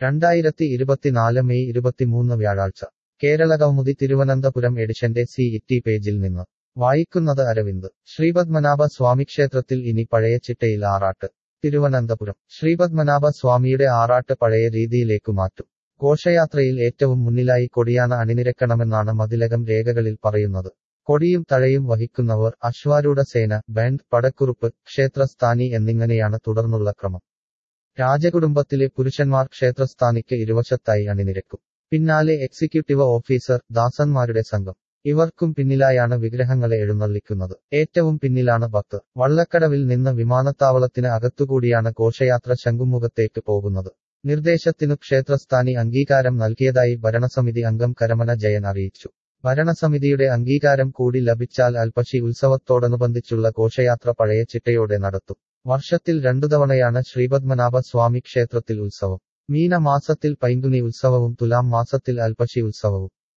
രണ്ടായിരത്തി ഇരുപത്തിനാല് മെയ് ഇരുപത്തിമൂന്ന് വ്യാഴാഴ്ച കേരളകൗമുദി തിരുവനന്തപുരം എഡിഷന്റെ സി ഇറ്റി പേജിൽ നിന്ന് വായിക്കുന്നത് അരവിന്ദ് ശ്രീപത്മനാഭ സ്വാമി ക്ഷേത്രത്തിൽ ഇനി പഴയ ചിട്ടയിൽ ആറാട്ട് തിരുവനന്തപുരം ശ്രീപത്മനാഭ സ്വാമിയുടെ ആറാട്ട് പഴയ രീതിയിലേക്കു മാറ്റും ഘോഷയാത്രയിൽ ഏറ്റവും മുന്നിലായി കൊടിയാന അണിനിരക്കണമെന്നാണ് മതിലകം രേഖകളിൽ പറയുന്നത് കൊടിയും തഴയും വഹിക്കുന്നവർ അശ്വാരൂഢ സേന ബാൻഡ് പടക്കുറുപ്പ് ക്ഷേത്രസ്ഥാനി എന്നിങ്ങനെയാണ് തുടർന്നുള്ള ക്രമം രാജകുടുംബത്തിലെ പുരുഷന്മാർ ക്ഷേത്രസ്ഥാനിക്ക് ഇരുവശത്തായി അണിനിരക്കും പിന്നാലെ എക്സിക്യൂട്ടീവ് ഓഫീസർ ദാസന്മാരുടെ സംഘം ഇവർക്കും പിന്നിലായാണ് വിഗ്രഹങ്ങളെ എഴുന്നള്ളിക്കുന്നത് ഏറ്റവും പിന്നിലാണ് ഭക്തർ വള്ളക്കടവിൽ നിന്ന് വിമാനത്താവളത്തിന് അകത്തുകൂടിയാണ് ഘോഷയാത്ര ശംഖുമുഖത്തേക്ക് പോകുന്നത് നിർദ്ദേശത്തിനു ക്ഷേത്രസ്ഥാനി അംഗീകാരം നൽകിയതായി ഭരണസമിതി അംഗം കരമന ജയൻ അറിയിച്ചു ഭരണസമിതിയുടെ അംഗീകാരം കൂടി ലഭിച്ചാൽ അൽപ്പശി ഉത്സവത്തോടനുബന്ധിച്ചുള്ള ഘോഷയാത്ര പഴയ ചിട്ടയോടെ നടത്തും വർഷത്തിൽ രണ്ടു തവണയാണ് ശ്രീപത്മനാഭ സ്വാമി ക്ഷേത്രത്തിൽ ഉത്സവം മീന മാസത്തിൽ പൈങ്കുനി ഉത്സവവും തുലാം മാസത്തിൽ അൽപ്പശി ഉത്സവവും